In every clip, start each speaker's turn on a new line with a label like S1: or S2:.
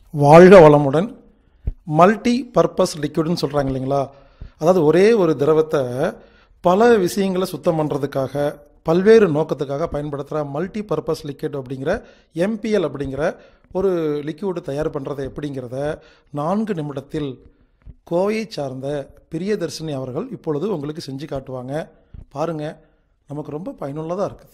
S1: வாழ்க வளமுடன் multi purpose லிக்விட்னு சொல்கிறாங்க இல்லைங்களா அதாவது ஒரே ஒரு திரவத்தை பல விஷயங்களை சுத்தம் பண்ணுறதுக்காக பல்வேறு நோக்கத்துக்காக பயன்படுத்துகிற மல்டி பர்பஸ் லிக்விட் அப்படிங்கிற எம்பிஎல் அப்படிங்கிற ஒரு லிக்விட் தயார் பண்ணுறது எப்படிங்கிறத நான்கு நிமிடத்தில் கோவையை சார்ந்த பிரியதர்ஷினி அவர்கள் இப்பொழுது உங்களுக்கு செஞ்சு காட்டுவாங்க பாருங்கள் நமக்கு ரொம்ப பயனுள்ளதாக இருக்குது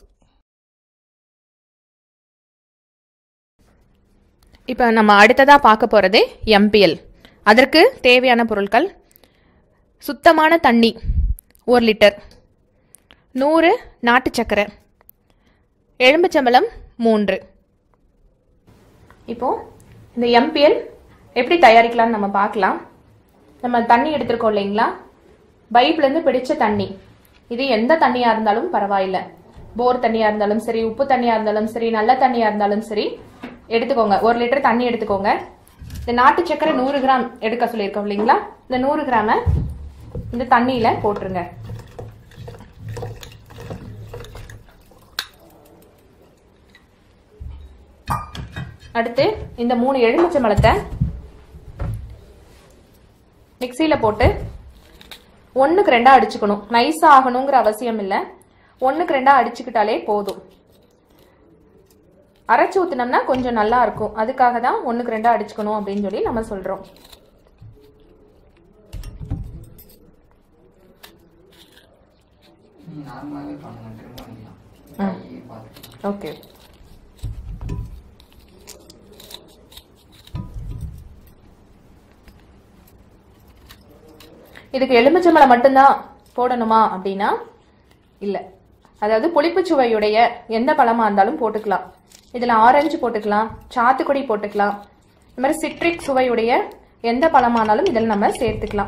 S2: இப்போ நம்ம அடுத்ததாக பார்க்க போகிறது எம்பிஎல் அதற்கு தேவையான பொருட்கள் சுத்தமான தண்ணி ஒரு லிட்டர் நூறு நாட்டு சக்கரை எலும்புச்சம்பளம் மூன்று இப்போ இந்த எம்பிஎல் எப்படி தயாரிக்கலாம்னு நம்ம பார்க்கலாம் நம்ம தண்ணி எடுத்திருக்கோம் இல்லைங்களா பைப்லேருந்து பிடிச்ச தண்ணி இது எந்த தண்ணியாக இருந்தாலும் பரவாயில்லை போர் தண்ணியாக இருந்தாலும் சரி உப்பு தண்ணியாக இருந்தாலும் சரி நல்ல தண்ணியாக இருந்தாலும் சரி எடுத்துக்கோங்க ஒரு லிட்டர் தண்ணி எடுத்துக்கோங்க இந்த நாட்டு சக்கரை நூறு கிராம் எடுக்க சொல்லியிருக்கோம் இல்லைங்களா இந்த நூறு கிராமை இந்த தண்ணியில் போட்டுருங்க அடுத்து இந்த மூணு எலுமிச்சம்பழத்தை மிக்சியில் போட்டு ஒன்றுக்கு ரெண்டாக அடிச்சுக்கணும் நைஸாக ஆகணுங்கிற அவசியம் இல்லை ஒன்றுக்கு ரெண்டாக அடிச்சுக்கிட்டாலே போதும் அரைச்சி ஊற்றினோம்னா கொஞ்சம் நல்லா இருக்கும் அதுக்காக தான் ஒன்றுக்கு ரெண்டாக அடிச்சுக்கணும் அப்படின்னு சொல்லி நம்ம சொல்கிறோம்
S3: நீ நார்மலாகவே பண்ணுங்க திரும்ப பண்ணிக்கலாம் கை பார்த்துக்கலாம்
S2: ஓகே இதுக்கு எலுமிச்சம்பழம் மட்டும்தான் போடணுமா அப்படின்னா இல்லை அதாவது புளிப்புச் சுவையுடைய எந்த பழமா இருந்தாலும் போட்டுக்கலாம் இதில் ஆரஞ்சு போட்டுக்கலாம் சாத்துக்குடி போட்டுக்கலாம் இந்த மாதிரி சிட்ரிக் சுவையுடைய எந்த பழமானாலும் இதில் நம்ம சேர்த்துக்கலாம்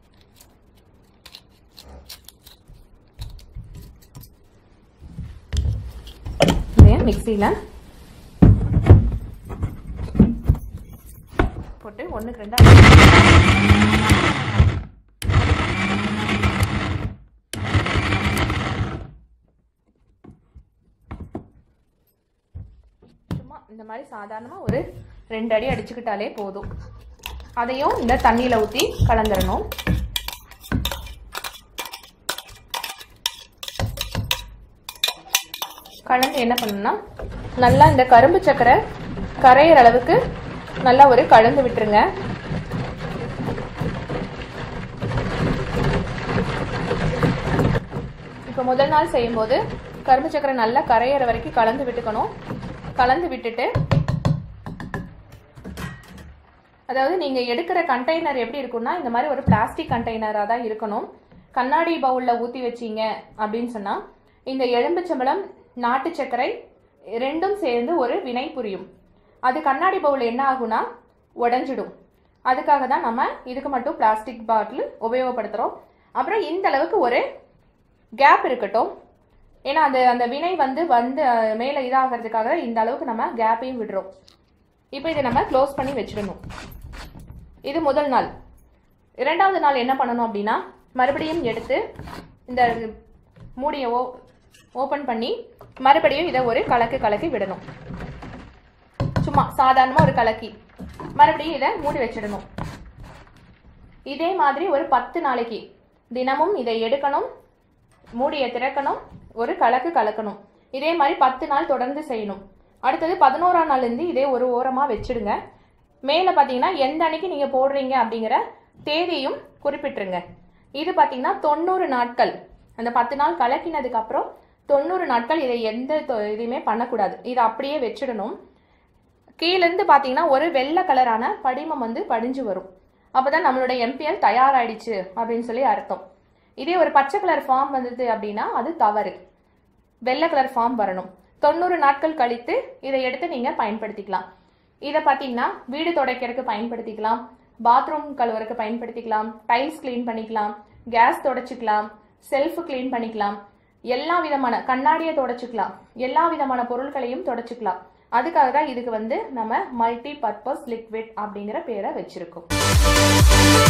S2: மிக்சியில் போட்டு ஒன்றுக்கு ரெண்டா சும்மா இந்த மாதிரி சாதாரணமாக ஒரு ரெண்டு அடி அடிச்சுக்கிட்டாலே போதும் அதையும் இந்த தண்ணியில் ஊற்றி கலந்துடணும் கலந்து என்ன பண்ணணும்னா நல்லா இந்த கரும்பு சக்கரை கரையிற அளவுக்கு நல்லா ஒரு கலந்து விட்டுருங்க இப்போ முதல் நாள் செய்யும்போது கரும்பு சக்கரை நல்லா கரையிற வரைக்கும் கலந்து விட்டுக்கணும் கலந்து விட்டுட்டு அதாவது நீங்க எடுக்கிற கண்டெய்னர் எப்படி இருக்கும்னா இந்த மாதிரி ஒரு பிளாஸ்டிக் கண்டெய்னரா தான் இருக்கணும் கண்ணாடி பவுல்ல ஊத்தி வச்சீங்க அப்படின்னு சொன்னா இந்த எலும்புச்சம்பழம் நாட்டு சர்க்கரை ரெண்டும் சேர்ந்து ஒரு வினை புரியும் அது கண்ணாடி பவுல் என்ன ஆகும்னா உடஞ்சிடும் அதுக்காக தான் நம்ம இதுக்கு மட்டும் பிளாஸ்டிக் பாட்டில் உபயோகப்படுத்துறோம் அப்புறம் இந்த அளவுக்கு ஒரு கேப் இருக்கட்டும் ஏன்னா அந்த அந்த வினை வந்து வந்து அஹ், மேலே இதாகிறதுக்காக இந்த அளவுக்கு நம்ம கேப்பையும் விடுறோம் இப்போ இதை நம்ம க்ளோஸ் பண்ணி வச்சிடணும் இது முதல் நாள் இரண்டாவது நாள் என்ன பண்ணணும் அப்படின்னா மறுபடியும் எடுத்து இந்த மூடியை ஓ ஓப்பன் பண்ணி மறுபடியும் இதை ஒரு கலக்கு கலக்கி விடணும் சும்மா சாதாரணமாக ஒரு கலக்கி மறுபடியும் இதை மூடி வச்சிடணும் இதே மாதிரி ஒரு பத்து நாளைக்கு தினமும் இதை எடுக்கணும் மூடியை திறக்கணும் ஒரு கலக்கு கலக்கணும் இதே மாதிரி பத்து நாள் தொடர்ந்து செய்யணும் அடுத்தது பதினோராம் நாள்லேருந்து இதே ஒரு ஓரமாக வச்சிடுங்க மேலே பார்த்தீங்கன்னா எந்த அன்னைக்கு நீங்கள் போடுறீங்க அப்படிங்கிற தேதியும் குறிப்பிட்டுருங்க இது பார்த்தீங்கன்னா தொண்ணூறு நாட்கள் அந்த பத்து நாள் கலக்கினதுக்கு அப்புறம் தொண்ணூறு நாட்கள் இதை எந்த தொ- இதுவுமே பண்ணக்கூடாது இதை அப்படியே வச்சிடணும் கீழேருந்து பார்த்தீங்கன்னா ஒரு வெள்ளை கலரான படிமம் வந்து படிஞ்சு வரும் அப்பதான் நம்மளோட எம்பிஎல் தயாராயிடுச்சு அப்படின்னு சொல்லி அர்த்தம் இதே ஒரு பச்சை கலர் ஃபார்ம் வந்தது அப்படின்னா அது தவறு வெள்ளை கலர் ஃபார்ம் வரணும் தொண்ணூறு நாட்கள் கழித்து இதை எடுத்து நீங்க பயன்படுத்திக்கலாம் இதை பார்த்தீங்கன்னா வீடு துடைக்கிறதுக்கு பயன்படுத்திக்கலாம் பாத்ரூம் கழுவுறதுக்கு பயன்படுத்திக்கலாம் டைல்ஸ் க்ளீன் பண்ணிக்கலாம் கேஸ் தொடச்சிக்கலாம் செல்ஃப் க்ளீன் பண்ணிக்கலாம் எல்லா விதமான கண்ணாடியை தொடச்சிக்கலாம் எல்லா விதமான பொருட்களையும் தொடச்சிக்கலாம் அதுக்காக தான் இதுக்கு வந்து நம்ம மல்டி பர்பஸ் லிக்விட் அப்படிங்கிற பேரை வச்சிருக்கோம்